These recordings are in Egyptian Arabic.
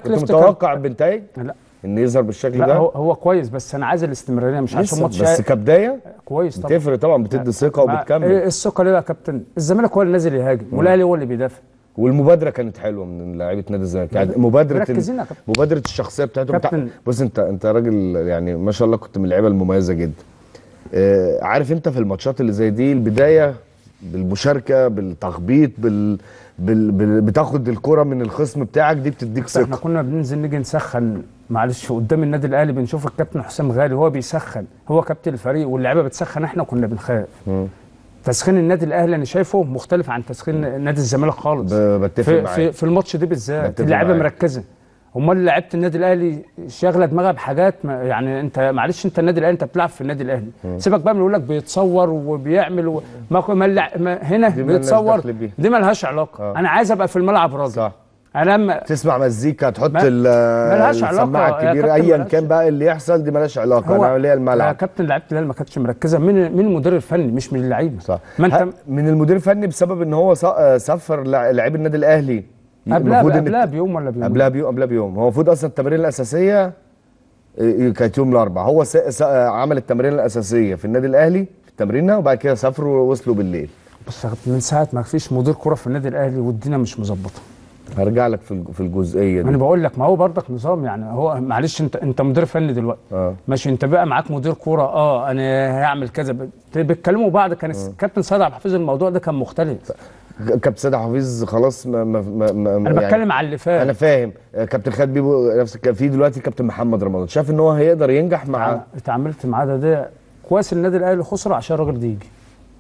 كنت متوقع بنتايج لا ان يظهر بالشكل لا ده هو, هو كويس بس انا عايز الاستمراريه مش عشان لسه، ماتش بس كبدايه كويس طبعا بتفرق طبعا بتدي ثقه مع- وبتكمل إيه الثقه ليه بقى يا كابتن الزمالك هو اللي نازل يهاجم والاهلي هو اللي بيدافع والمبادره كانت حلوه من لعيبه نادي الزمالك يعني مبادره مركزين ال... يا كابتن. مبادره الشخصيه بتاعتهم بتاع... كابتن. بص انت انت راجل يعني ما شاء الله كنت من اللعيبه المميزه جدا آه عارف انت في الماتشات اللي زي دي البدايه بالمشاركه بالتخبيط بال... بال... بال... بتاخد الكره من الخصم بتاعك دي بتديك احنا ثقه كنا بننزل نيجي نسخن معلش قدام النادي الاهلي بنشوف الكابتن حسام غالي هو بيسخن هو كابتن الفريق واللعيبه بتسخن احنا كنا بنخاف تسخين النادي الاهلي انا شايفه مختلف عن تسخين نادي الزمالك خالص ب- بتفق في, معاك. في, في الماتش ده بالذات بتفق اللعيبه معاك. مركزه امال لعيبه النادي الاهلي شاغله دماغها بحاجات ما يعني انت معلش انت النادي الاهلي انت بتلعب في النادي الاهلي سيبك بقى من يقول لك بيتصور وبيعمل و... ما, ما, اللع- ما هنا دي مالناش بيتصور دخل بيها. دي مالهاش علاقه آه. انا عايز ابقى في الملعب راجل صح انا لما تسمع مزيكا تحط ما- ال- ملهاش علاقة السماعه يا الكبيره كابتن، ايا ملهاش- كان بقى اللي يحصل دي مالهاش علاقه انا ليا يا الملعب كابتن لعيبه الاهلي ما كانتش مركزه من من المدير الفني مش من اللعيبه صح ما انت ه- من المدير الفني بسبب ان هو ص- آه، سفر لع- لعيب النادي الاهلي قبلها المفروض إن قبلها بيوم ولا بيوم قبلها بيوم قبلها بيوم هو المفروض اصلا التمارين الاساسيه آه، كانت يوم الاربعاء هو س... س... آه، عمل التمارين الاساسيه في النادي الاهلي في التمرينه وبعد كده سافروا ووصلوا بالليل بص يا كابتن، من ساعه ما فيش مدير كره في النادي الاهلي والدنيا مش مظبطه هرجع لك في الج- في الجزئيه انا دي بقول لك ما هو برضك نظام يعني هو معلش انت انت مدير فني دلوقتي اه ماشي انت بقى معاك مدير كوره اه انا هعمل كذا ب- بيتكلموا بعض كان الس- كابتن سيد عبد الحفيظ الموضوع ده كان مختلف كابتن سيد حفيظ خلاص ما ما ما, ما انا بتكلم على اللي فات انا فاهم آه، كابتن خالد بيبو نفس الكلام في دلوقتي كابتن محمد رمضان شاف ان هو هيقدر ينجح مع أنا اتعاملت معاه ده, ده كويس النادي الاهلي خسر عشان الراجل ده يجي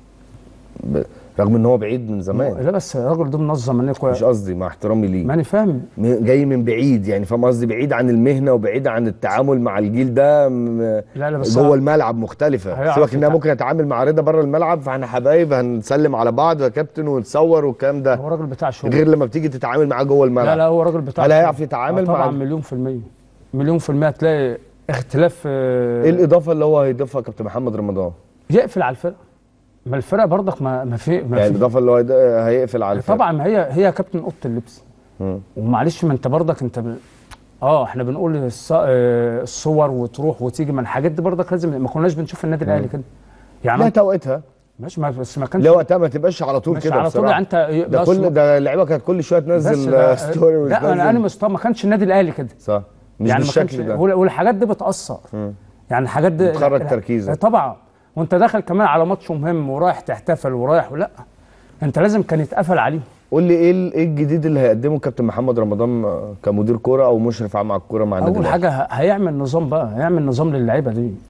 ب- رغم ان هو بعيد من زمان لا بس الراجل ده منظم انا كويس مش قصدي مع احترامي ليه ما انا فاهم م- جاي من بعيد يعني فاهم قصدي بعيد عن المهنه وبعيد عن التعامل مع الجيل ده م- لا لا بس جوه هو- الملعب مختلفه هيعرف سيبك ان انا يتع- ممكن اتعامل مع رضا بره الملعب فاحنا حبايب هنسلم على بعض يا كابتن ونتصور والكلام ده هو راجل بتاع شغل غير لما بتيجي تتعامل معاه جوه الملعب لا لا هو راجل بتاع هل شغل. هيعرف يتعامل آه مع طبعا ال- مليون في المية مليون في المية هتلاقي اختلاف آه، ايه الاضافه اللي هو هيضيفها كابتن محمد رمضان يقفل على الفرقة ما الفرقة برضك ما ما في ما يعني في الاضافه اللي هو هيد- هيقفل على الفرق طبعا ما هي هي كابتن اوضه اللبس مم. ومعلش ما انت برضك انت ب... اه احنا بنقول الص... آه، الصور وتروح وتيجي ما الحاجات دي برضك لازم ما كناش بنشوف النادي الاهلي كده لها يعني توقيتها ماشي ما بس ما كانش لا وقتها ما تبقاش على طول مش كده على طول بصراحة. يعني انت ده بس- كل ده اللعيبه كانت كل شويه بس تنزل ده- آه، ستوري لا انا انا وتنزل مستوى ما كانش النادي الاهلي كده صح مش يعني ما كانش بالشكل ده وال- والحاجات دي بتاثر يعني الحاجات دي بتخرج لا- تركيزك. طبعا وانت داخل كمان على ماتش مهم ورايح تحتفل ورايح ولا انت لازم كان يتقفل عليه قول لي ايه ال- ايه الجديد اللي هيقدمه كابتن محمد رمضان آه، كمدير كوره او مشرف عام على الكوره مع النادي اول الأهلي؟ حاجه ه- هيعمل نظام بقى هيعمل نظام للعيبه دي